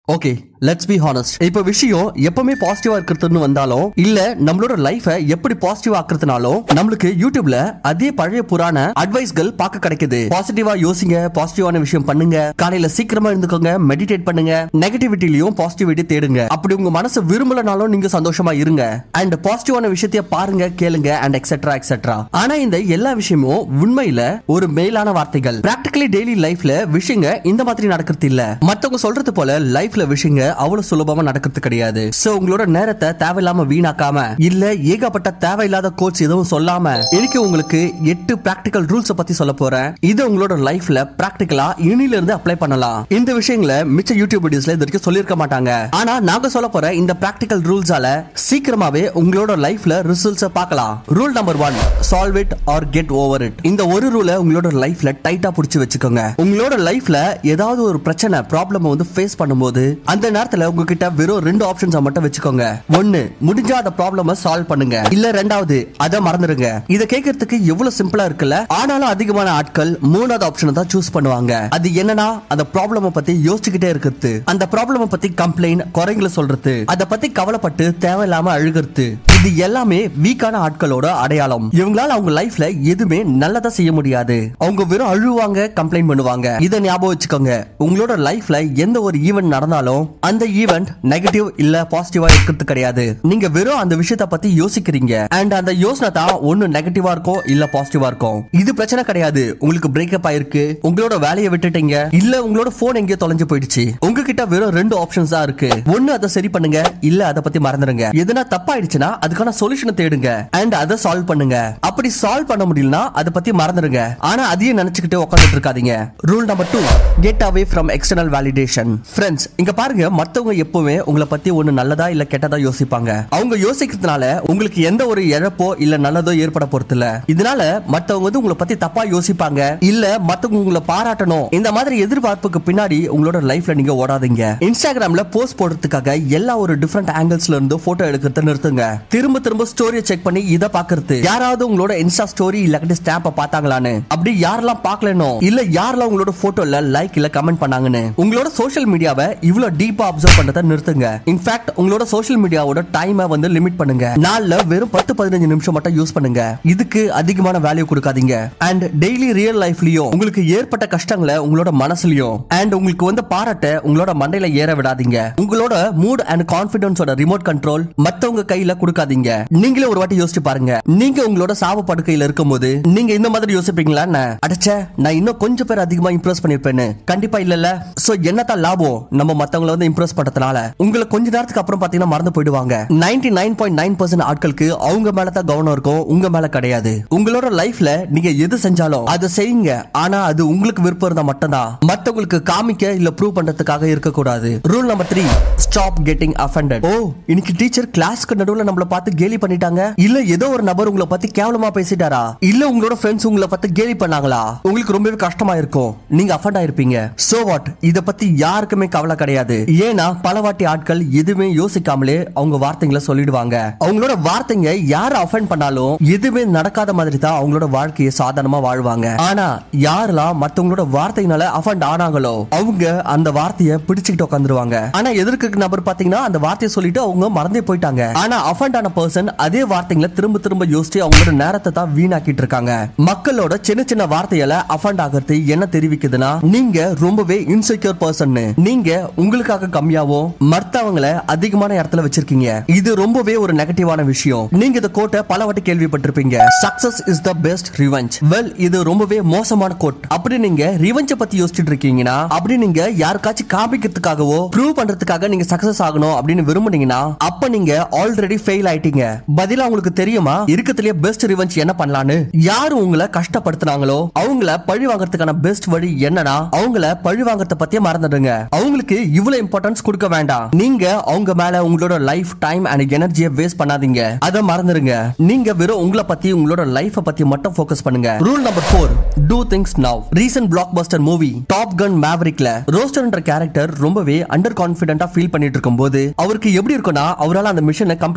okay let's be honest இப்ப விஷயம் எப்பவுமே பாசிட்டிவா இருக்கிறதுன்னு வந்தாலும் இல்ல நம்மளோட லைஃபை எப்படி பாசிட்டிவா ஆக்குறதுனாலும் நம்மளுக்கு யூடியூப்ல அதே பழைய புராண அட்வைஸ்கள் பார்க்க கிடைக்குது பாசிட்டிவா யோசிங்க பாசிட்டிவான விஷயம் பண்ணுங்க காலையில சீக்கிரமா இருந்துக்கோங்க மெடிடேட் பண்ணுங்க நெகட்டிவிட்டிலையும் பாசிட்டிவிட்டி தேடுங்க அப்படி உங்க மனசு விரும்பலனாலும் நீங்க சந்தோஷமா இருங்க அண்ட் பாசிட்டிவான விஷயத்தைய பாருங்க கேளுங்க அண்ட் எக்ஸெட்ரா எக்ஸெட்ரா ஆனா இந்த எல்லா விஷயமும் உண்மையில ஒரு மேலான வார்த்தைகள் பிராக்டிகலி டெய்லி லைஃப்ல விஷயங்க இந்த மாதிரி நடக்கிறது இல்ல மத்தவங்க சொல்றது போல லைஃப்ல விஷயங்க அவ்வளவு சுலபமா நடக்கிறது கிடையாது சோ உங்களோட நேரத்தை தேவையில்லாம வீணாக்காம இல்ல ஏகப்பட்ட தேவையில்லாத கோட்ஸ் எதுவும் சொல்லாம இன்னைக்கு உங்களுக்கு எட்டு பிராக்டிகல் ரூல்ஸ் பத்தி சொல்ல போறேன் இது உங்களோட லைஃப்ல பிராக்டிகலா இனில இருந்து அப்ளை பண்ணலாம் இந்த விஷயங்களை மிச்ச யூடியூப் வீடியோஸ்ல இது வரைக்கும் சொல்லியிருக்க மாட்டாங்க ஆனா நாங்க சொல்ல போற இந்த பிராக்டிகல் ரூல்ஸால சீக்கிரமாவே உங்களோட லைஃப்ல ரிசல்ட்ஸ் பார்க்கலாம் rule number one solve it or get over it இந்த ஒரு ரூலை உங்களோட லைஃப்ல டைட்டா புடிச்சு வச்சுக்கோங்க உங்களோட லைஃப்ல ஏதாவது ஒரு பிரச்சனை ப்ராப்ளம் வந்து ஃபேஸ் பண்ணும்போது அந்த நேரத்துல உங்ககிட்ட வெறும் ரெண்டு ஆப்ஷன்ஸ் மட்டும் வச்சுக்கோங்க ஒன்னு முடிஞ்சா அந்த ப்ராப்ளம சால்வ் பண்ணுங்க இல்ல ரெண்டாவது அதை மறந்துடுங்க இத கேட்கறதுக்கு எவ்வளவு சிம்பிளா இருக்குல்ல ஆனாலும் அதிகமான ஆட்கள் மூணாவது ஆப்ஷனை தான் சூஸ் பண்ணுவாங்க அது என்னன்னா அந்த ப்ராப்ளம பத்தி யோசிச்சுக்கிட்டே இருக்கிறது அந்த ப்ராப்ளம பத்தி கம்ப்ளைண்ட் குறைங்களை சொல்றது அத பத்தி கவலைப்பட்டு தேவையில்லாம அழுகிறது இது எல்லாமே வீக்கான ஆட்களோட அடையாளம் இவங்களால அவங்க லைஃப்ல எதுவுமே நல்லதா செய்ய முடியாது அவங்க வெறும் அழுவாங்க கம்ப்ளைண்ட் பண்ணுவாங்க இதை ஞாபகம் வச்சுக்கோங்க உங்களோட லைஃப்ல எந்த ஒரு ஈவெண்ட் நடந்தாலும் அந்த ஈவெண்ட் நெகட்டிவ் இல்ல பாசிட்டிவா இருக்கிறது கிடையாது நீங்க வெறும் அந்த விஷயத்த பத்தி யோசிக்கிறீங்க அண்ட் அந்த யோசனை தான் ஒன்னு நெகட்டிவா இருக்கும் இல்ல பாசிட்டிவா இருக்கும் இது பிரச்சனை கிடையாது உங்களுக்கு பிரேக்கப் ஆயிருக்கு உங்களோட வேலையை விட்டுட்டீங்க இல்ல உங்களோட போன் எங்கேயோ தொலைஞ்சு போயிடுச்சு உங்ககிட்ட வெறும் ரெண்டு ஆப்ஷன்ஸ் தான் இருக்கு ஒன்னு அதை சரி பண்ணுங்க இல்ல அதை பத்தி மறந்துடுங்க எதுனா தப்பாயிடுச்சுன்னா அதுக்கான சொல்யூஷனை தேடுங்க அண்ட் அதை சால்வ் பண்ணுங்க அப்படி சால்வ் பண்ண முடியலனா அதை பத்தி மறந்துடுங்க ஆனா அதையும் நினைச்சுக்கிட்டு உட்காந்துட்டு இருக்காதீங்க rule number two get away from external validation friends இங்க பாருங்க மத்தவங்க எப்பவுமே உங்களை பத்தி ஒண்ணு நல்லதா இல்ல கெட்டதா யோசிப்பாங்க அவங்க யோசிக்கிறதுனால உங்களுக்கு எந்த ஒரு இழப்போ இல்ல நல்லதோ ஏற்பட போறது இல்ல இதனால மத்தவங்க வந்து உங்களை பத்தி தப்பா யோசிப்பாங்க இல்ல மத்தவங்க உங்களை பாராட்டணும் இந்த மாதிரி எதிர்பார்ப்புக்கு பின்னாடி உங்களோட லைஃப்ல நீங்க ஓடாதீங்க இன்ஸ்டாகிராம்ல போஸ்ட் போடுறதுக்காக எல்லா ஒரு டிஃப்ரெண்ட் ஆங்கிள்ஸ்ல இருந்து போட்டோ எடுக்கிறத நிறுத்துங்க திரும்ப திரும்ப ஸ்டோரியை செக் பண்ணி இத பாக்குறது யாராவது உங்களோட இன்ஸ்டா ஸ்டோரி இல்லாட்டி ஸ்டாம்ப பார்த்தாங்களான்னு அப்படி யாரெல்லாம் பார்க்கலனோ இல்ல யாரெல்லாம் உங்களோட போட்டோல லைக் இல்ல கமெண்ட் பண்ணாங்கன்னு உங்களோட சோஷியல் மீடியாவை இவ்வளவு டீப்பா அப்சர்வ் பண்றத நிறுத்துங்க இன்ஃபேக்ட் உங்களோட சோஷியல் மீடியாவோட டைமை வந்து லிமிட் பண்ணுங்க நாள்ல வெறும் பத்து பதினஞ்சு நிமிஷம் மட்டும் யூஸ் பண்ணுங்க இதுக்கு அதிகமான வேல்யூ கொடுக்காதீங்க அண்ட் டெய்லி ரியல் லைஃப்லயும் உங்களுக்கு ஏற்பட்ட கஷ்டங்களை உங்களோட மனசுலயும் அண்ட் உங்களுக்கு வந்து பாராட்ட உங்களோட மண்டையில ஏற விடாதீங்க உங்களோட மூட் அண்ட் கான்பிடன்ஸோட ரிமோட் கண்ட்ரோல் மத்தவங்க கையில கொடுக்காதீங்க நீங்களே ஒரு வாட்டி யோசிச்சு பாருங்க நீங்க உங்களோட சாவு படுக்கையில இருக்கும்போது நீங்க இந்த மாதிரி யோசிப்பீங்களா அடைச்ச நான் இன்னும் கொஞ்சம் பேர் அதிகமா இம்ப்ரெஸ் பண்ணிருப்பேன்னு கண்டிப்பா இல்லல்ல சோ என்னதான் லாபம் நம்ம மத்தவங்கள வந்து இம்ப்ரெஸ் பண்றதுனால உங்களை கொஞ்ச நேரத்துக்கு அப்புறம் பாத்தீங்கன்னா மறந்து போயிடுவாங்க ninety nine point nine percent ஆட்களுக்கு அவங்க மேல தான் கவனம் இருக்கும் உங்க மேல கிடையாது உங்களோட லைஃப்ல நீங்க எது செஞ்சாலும் அதை செய்யுங்க ஆனா அது உங்களுக்கு விருப்பம் இருந்தா மட்டும்தான் மத்தவங்களுக்கு காமிக்க இல்ல ப்ரூவ் பண்றதுக்காக இருக்க கூடாது rule number three stop getting offended ஓ இன்னைக்கு டீச்சர் கிளாஸ்க்கு நடுவுல நம்மள பார்த்து கேலி பண்ணிட்டாங்க இல்ல ஏதோ ஒரு நபர் உங்களை பத்தி கேவலமா பேசிட்டாரா இல்ல உங்களோட ஃப்ரெண்ட்ஸ் உங்களை பார்த்து கேலி பண்ணாங்களா உங்களுக்கு ரொம்பவே கஷ்டமா இருக்கும் நீங்க அஃபண்ட் ஆயிருப்பீங்க சோ வாட் இத பத்தி யாருக்குமே கவலை கிடையாது ஏன்னா பல வாட்டி ஆட்கள் எதுவுமே யோசிக்காமலே அவங்க வார்த்தைகளை சொல்லிடுவாங்க அவங்களோட வார்த்தைங்க யார அஃபண்ட் பண்ணாலும் எதுவுமே நடக்காத மாதிரி தான் அவங்களோட வாழ்க்கையை சாதாரணமா வாழ்வாங்க ஆனா யாரெல்லாம் மத்தவங்களோட வார்த்தையினால அஃபண்ட் ஆனாங்களோ அவங்க அந்த வார்த்தையை பிடிச்சுக்கிட்டு உட்காந்துருவாங்க ஆனா எதிர்க்கு நபர் பாத்தீங்கன்னா அந்த வார்த்தையை சொல்லிட்டு அவங்க மறந்தே போயிட்டாங்க ஆனா அஃபண்ட் ஆன பர்சன் அதே வார்த்தைகளை திரும்ப திரும்ப யோசிச்சு அவங்களோட நேரத்தை தான் வீணாக்கிட்டு இருக்காங்க மக்களோட சின்ன சின்ன வார்த்தையால அஃபண்ட் ஆகிறது என்ன தெரிவிக்குதுன்னா நீங்க ரொம்பவே இன்செக்யூர் பர்சன் நீங்க உங்களுக்காக கம்மியாவும் மத்தவங்களை அதிகமான இடத்துல வச்சிருக்கீங்க இது ரொம்பவே ஒரு நெகட்டிவான விஷயம் நீங்க இந்த கோட்டை பல வாட்டி கேள்விப்பட்டிருப்பீங்க success is the best revenge well இது ரொம்பவே மோசமான கோட் அப்படி நீங்க ரிவெஞ்ச பத்தி யோசிச்சுட்டு இருக்கீங்கன்னா அப்படி நீங்க யாருக்காச்சும் காமிக்கிறதுக்காகவோ ப்ரூவ் பண்றதுக்காக நீங்க சக்சஸ் ஆகணும் அப்படின்னு விரும்புனீங்கன்னா அப்ப நீங்க ஆல்ரெடி ஃபெயில் ஆயிட்டீங்க பதிலா உங்களுக்கு தெரியுமா இருக்கத்திலேயே பெஸ்ட் ரிவெஞ்ச் என்ன பண்ணலான்னு யாரு உங்களை கஷ்டப்படுத்துனாங்களோ அவங்கள பழி வாங்குறதுக்கான பெஸ்ட் வழி என்னன்னா அவங்கள பழி வாங்குறத பத்தியே மறந்துடுங்க அவங்களுக்கு இவ்வளவு இம்பார்ட்டன்ஸ் கொடுக்க வேண்டாம் நீங்க அவங்க மேல உங்களோட லைஃப் டைம் அண்ட் எனர்ஜியை வேஸ்ட் பண்ணாதீங்க அதை மறந்துடுங்க நீங்க வெறும் உங்களை பத்தி உங்களோட லைஃப பத்தி மட்டும் ஃபோக்கஸ் பண்ணுங்க rule number four do things now recent blockbuster movie Top Gun மேவரிக்ல ரோஸ்டர்ன்ற கேரக்டர் ரொம்பவே அண்டர் கான்பிடென்டா ஃபீல் பண்ணிட்டு இருக்கும்போது அவருக்கு எப்படி இருக்கும்னா அவரால் அந்த மிஷனை கம்ப்ளீட் பண்ண முடியாம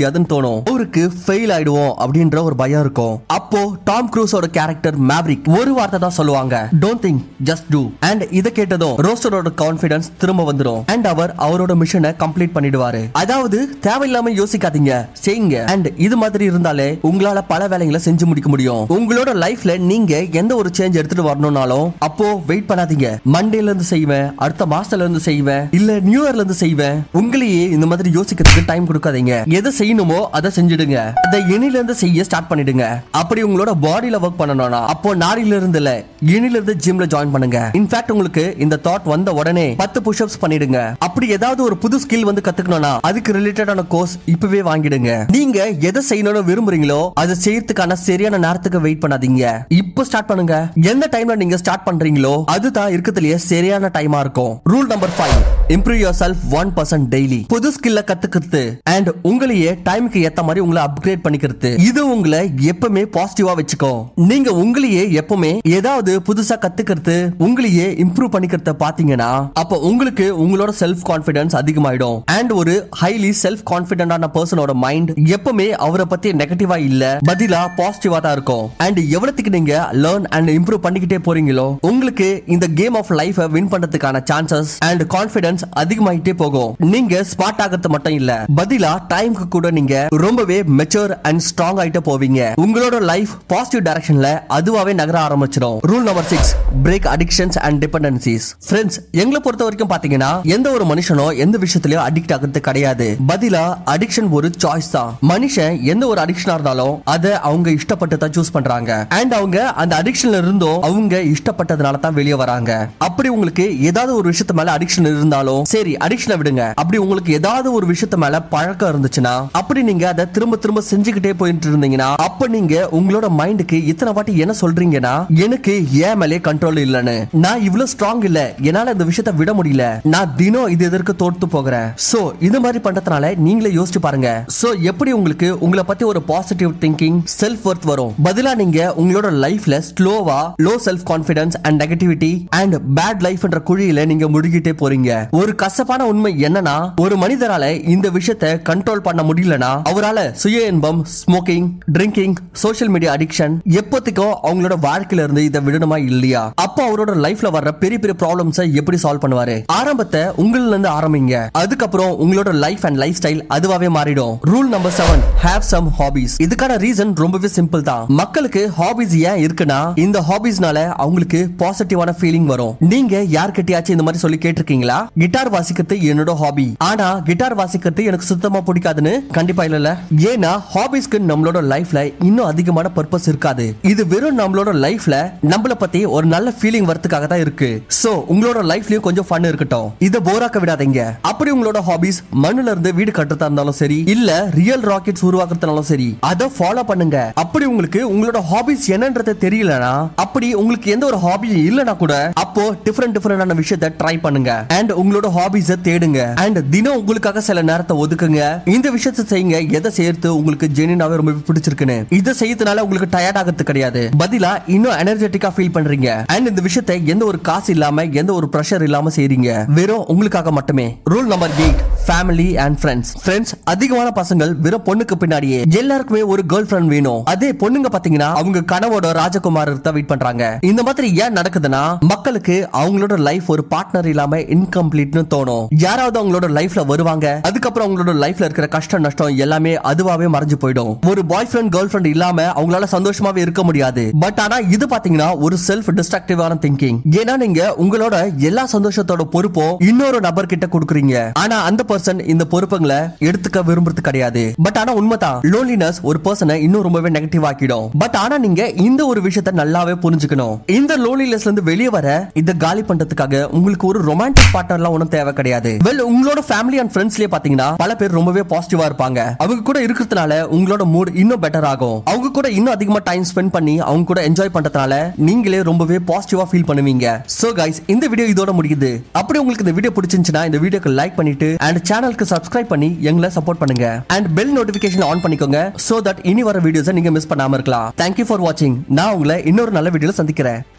முடியாதுன்னு தோணும் அவருக்கு ஃபெயில் ஆயிடுவோம் அப்படின்ற ஒரு பயம் இருக்கும் அப்போ டாம் க்ரூஸோட கேரக்டர் மேவ்ரிக் ஒரு வார்த்தை தான் சொல்லுவாங்க don't think just do and இதை கேட்டதும் ரோஸ்டரோட கான்ஃபிடன்ஸ் திரும்ப வந்துடும் அண்ட் அவர் அவரோட மிஷனை கம்ப்ளீட் பண்ணிடுவாரு அதாவது தேவையில்லாம யோசிக்காதீங்க செய்யுங்க அண்ட் இது மாதிரி இருந்தாலே உங்களால பல வேலைகளை செஞ்சு முடிக்க முடியும் உங்களோட லைஃப்ல நீங்க எந்த ஒரு சேஞ்ச் எடுத்துட்டு வரணும்னாலும் அப்போ வெயிட் பண்ணாதீங்க மண்டேல இருந்து செய்வேன் அடுத்த மாசத்துல இருந்து செய்வேன் இல்ல நியூ இயர்ல இருந்து செய்வேன் உங்களையே இந்த மாதிரி யோசிக்கிறதுக்கு டைம் கொடுக்காதீங்க எதை செய்யணுமோ அதை செஞ்சிடுங்க அதை இனில இருந்து செய்ய ஸ்டார்ட் பண்ணிடுங்க அப்படி உங்களோட பாடியில ஒர்க் பண்ணணும்னா அப்போ நாடியில இருந்து இல்ல இனில இருந்து ஜிம்ல ஜாயின் பண்ணுங்க இன்ஃபேக்ட் உங்களுக்கு இந்த தாட் வந்த உடனே பத்து புஷ்அப்ஸ் பண்ணிடுங்க அப்படி ஏதாவது ஒரு புது ஸ்கில் வந்து கத்துக்கணும்னா அதுக்கு ரிலேட்டடான கோர்ஸ் இப்பவே வாங்கிடுங்க நீங்க எதை செய்யணும்னு விரும்புறீங்களோ அதை செய்யறதுக்கான சரியான நேரத்துக்கு வெயிட் பண்ணாதீங்க இப்போ ஸ்டார்ட் பண்ணுங்க எந்த டைம்ல நீங்க ஸ்டார்ட் பண்றீங்களோ அதுதான் இருக்கிறதுலயே சரியான டைமா இருக்கும் rule number five improve yourself one percent daily புது ஸ்கில்ல கத்துக்கிறது அண்ட் உங்களையே டைமுக்கு ஏத்த மாதிரி உங்களை அப்கிரேட் பண்ணிக்கிறது இது உங்களை எப்பவுமே பாசிட்டிவா வச்சுக்கோ நீங்க உங்களையே எப்பவுமே ஏதாவது புதுசா கத்துக்கிறது உங்களையே இம்ப்ரூவ் பண்ணிக்கிறத பாத்தீங்கன்னா அப்ப உங்களுக்கு உங்களோட செல்ஃப் கான்பிடன்ஸ் அதிகமாயிடும் அண்ட் ஒரு ஹைலி செல்ஃப் கான்பிடன்டான பர்சனோட மைண்ட் எப்பவுமே அவரை பத்தி நெகட்டிவா இல்ல பதிலா பாசிட்டிவா தான் இருக்கும் அண்ட் எவ்வளவுக்கு நீங்க லேர்ன் அண்ட் இம்ப்ரூவ் பண்ணிக்கிட்டே போறீங்களோ உங்களுக்கு இந்த கேம் ஆஃப் லைஃப் வின் பண்றதுக்கான சான்சஸ் அண்ட் கான்பிடன்ஸ் அதிகமாயிட்டே போகும் நீங்க ஸ்மார்ட் ஆகிறது மட்டும் இல்ல பதிலா டைம்க்கு கூட நீங்க ரொம்பவே மெச்சூர் அண்ட் ஸ்ட்ராங் ஆயிட்டே போவீங்க உங்களோட லைஃப் பாசிட்டிவ் டைரக்ஷன்ல அதுவாவே நகர ஆரம்பிச்சிடும் rule number six break addictions and dependencies friends எங்களை பொறுத்த வரைக்கும் பாத்தீங்கன்னா எந்த ஒரு மனுஷனோ எந்த விஷயத்திலயும் அடிக்ட் ஆகிறது கிடையாது பதிலா அடிக்ஷன் ஒரு சாய்ஸ் தான் மனுஷன் எந்த ஒரு அடிக்ஷனா இருந்தாலும் அதை அவங்க இஷ்டப்பட்டு தான் சூஸ் பண்றாங்க அண்ட் அவங்க அந்த அடிக்ஷன்ல இருந்தும் அவங்க இஷ்டப்பட்டதுனால தான் வெளியே வராங்க அப்படி உங்களுக்கு ஏதாவது ஒரு விஷயத்து மேல அடிக்ஷன் இருந்தாலும் சரி அடிக்ஷனை விடுங்க அப்படி உங்களுக்கு ஏதாவது ஒரு விஷயத்து மேல பழக்கம் இருந்துச்சுன்னா அப்படி நீங்க அதை திரும்ப திரும்ப செஞ்சுக்கிட்டே போயிட்டு இருந்தீங்கன்னா அப்ப நீங்க உங்களோட மைண்டுக்கு இத்தனை வாட்டி என்ன சொல்றீங்கன்னா எனக்கு ஏன் மேலே கண்ட்ரோல் இல்லைன்னு நான் இவ்வளவு ஸ்ட்ராங் இல்ல என்னால இந்த விஷயத்த விட முடியல நான் தினம் இது எதற்கு தோற்று போகிறேன் சோ இது மாதிரி பண்றதுனால நீங்களே யோசிச்சு பாருங்க சோ எப்படி உங்களுக்கு உங்களை பத்தி ஒரு பாசிட்டிவ் திங்கிங் செல்ஃப் ஒர்த் வரும் பதிலா நீங்க உங்களோட லைஃப்ல ஸ்லோவா low self confidence and negativity and bad லைஃப்ன்ற குழியில நீங்க முழுகிட்டே போறீங்க ஒரு கசப்பான உண்மை என்னன்னா ஒரு மனிதரால இந்த விஷயத்தை கண்ட்ரோல் பண்ண முடியலனா அவரால சுய இன்பம் smoking drinking social media addiction எப்போதைக்கும் அவங்களோட வாழ்க்கையில இருந்து இதை விடணுமா இல்லையா அப்போ அவரோட லைஃப்ல வர்ற பெரிய பெரிய ப்ராப்ளம்ஸை எப்படி சால்வ் பண்ணுவாரு ஆரம்பத்தை உங்கள இருந்து ஆரம்பிங்க அதுக்கப்புறம் உங்களோட லைஃப் அண்ட் லைஃப் ஸ்டைல் அதுவாவே மாறிடும் rule number seven have some hobbies இதுக்கான ரீசன் ரொம்பவே சிம்பிள் தான் மக்களுக்கு ஹாபிஸ் ஏன் இருக்குன்னா இந்த ஹாபிஸ்னால அவங்களுக்கு பாசிட்டிவான ஃபீலிங் வரும் நீங்க யார்கிட்டயாச்சும் இந்த மாதிரி சொல்லி கேட்டிருக்கீங்களா கிட்டார் வாசிக்கிறது என்னோட ஹாபி ஆனா கிட்டார் வாசிக்கிறது எனக்கு சுத்தமா பிடிக்காதுன்னு கண்டிப்பா இல்ல ஏன்னா ஹாபிஸ்க்கு நம்மளோட லைஃப்ல இன்னும் அதிகமான பர்பஸ் இருக்காது இது வெறும் நம்மளோட லைஃப்ல நம்மள பத்தி ஒரு நல்ல ஃபீலிங் வரதுக்காக தான் இருக்கு சோ உங்களோட லைஃப்லயும் கொஞ்சம் ஃபன் இருக்கட்டும் இத போராக்க விடாதீங்க அப்படி உங்களோட ஹாபிஸ் மண்ணுல இருந்து வீடு கட்டுறதா இருந்தாலும் சரி இல்ல ரியல் ராக்கெட்ஸ் உருவாக்குறதுனாலும் சரி அதை ஃபாலோ பண்ணுங்க அப்படி உங்களுக்கு உங்களோட ஹாபிஸ் என்னன்றது தெரியலனா அப்படி உங்களுக்கு எந்த ஒரு ஹாபி இல்லனா கூட அப்போ டிஃபரெண்ட் டிஃபரெண்டான விஷயத்தை ட்ரை பண்ணுங்க அண்ட் உங்களோட ஹாபிஸ தேடுங்க அண்ட் தினம் உங்களுக்காக சில நேரத்தை ஒதுக்குங்க இந்த விஷயத்தை செய்யுங்க எதை சேர்த்து உங்களுக்கு ஜெனினாவே ரொம்ப பிடிச்சிருக்குன்னு இதை செய்யறதுனால உங்களுக்கு டயர்ட் ஆகிறது கிடையாது பதிலா இன்னும் எனர்ஜெட்டிக்கா ஃபீல் பண்றீங்க அண்ட் இந்த விஷயத்தை எந்த ஒரு காசு இல்லாம எந்த ஒரு ப்ரெஷர் இல்லாம செய்றீங்க வெறும் உங்களுக்காக மட்டுமே rule number eight family and friends friends அதிகமான பசங்கள் வெறும் பொண்ணுக்கு பின்னாடியே எல்லாருக்குமே ஒரு கேர்ள் ஃப்ரெண்ட் வேணும் அதே பொண்ணுங்க பாத்தீங்கன்னா அவங்க கனவோட ராஜகுமார் தான் வெயிட் பண்றாங்க இந்த மாதிரி ஏன் நடக்குதுன்னா மக்களுக்கு அவங்களோட லைஃப் ஒரு பார்ட்னர் இல்லாம இன்கம்ப்ளீட்னு தோணும் யாராவது அவங்களோட லைஃப்ல வருவாங்க அதுக்கப்புறம் அவங்களோட லைஃப்ல இருக்கிற கஷ்டம் நஷ்டம் எல்லாமே அதுவாவே மறைஞ்சு போயிடும் ஒரு பாய் ஃப்ரெண்ட் கேர்ள் ஃப்ரெண்ட் இல்லாம அவங்களால சந்தோஷமாவே இருக்க முடியாது பட் ஆனா இது பாத்தீங்கன்னா ஒரு செல்ஃப் டிஸ்ட்ரக்டிவான திங்கிங் ஏன்னா நீங்க உங்களோட எல்லா சந்தோஷத்தோட பொறுப்பும் இன்னொரு நபர் கிட்ட கொடுக்குறீங்க ஆனா அந்த பர்சன் இந்த பொறுப்புங்களை எடுத்துக்க விரும்புறது கிடையாது பட் ஆனா உண்மைதான் லோன்லினஸ் ஒரு பர்சனை இன்னும் ரொம்பவே நெகட்டிவ் ஆக்கிடும் பட் ஆனா நீங்க இந்த ஒரு விஷயத்த நல்லாவே புரிஞ்சுக்கணும் இந்த லோன்லினஸ்ல இருந்து வெளியே வர இத காலி பண்றதுக்காக உங்களுக்கு ஒரு ரொமான்டிக் பார்ட்னர்லாம் ஒன்றும் தேவை கிடையாது வெல் உங்களோட ஃபேமிலி அண்ட் ஃப்ரெண்ட்ஸ்லயே பாத்தீங்கன்னா பல பேர் ரொம்பவே பாசிட்டிவா இருப்பாங்க அவங்க கூட இருக்கிறதுனால உங்களோட மூட் இன்னும் பெட்டர் ஆகும் அவங்க கூட இன்னும் அதிகமா டைம் ஸ்பெண்ட் பண்ணி அவங்க கூட என்ஜாய் பண்றதுனால நீங்களே ரொம்பவே பாசிட்டிவா ஃபீல் பண்ணுவீங்க சோ கைஸ் இந்த வீடியோ இதோட முடியுது அப்படி உங்களுக்கு இந்த வீடியோ பிடிச்சிருந்துச்சுன்னா இந்த வீடியோக்கு லைக் பண்ணிட்டு அண்ட் சேனலுக்கு சப்ஸ்கிரைப் பண்ணி எங்களை சப்போர்ட் பண்ணுங்க அண்ட் பெல் நோட்டிபிகேஷன் ஆன் பண்ணிக்கோங்க சோ தட் இனி வர வீடியோஸை நீங்க மிஸ் பண்ணாம இருக்கலாம் தேங்க்யூ ஃபார் வாட்சிங் நான் உங்களை இன்னொரு நல்ல வீடியோல சந்திக்கிறேன்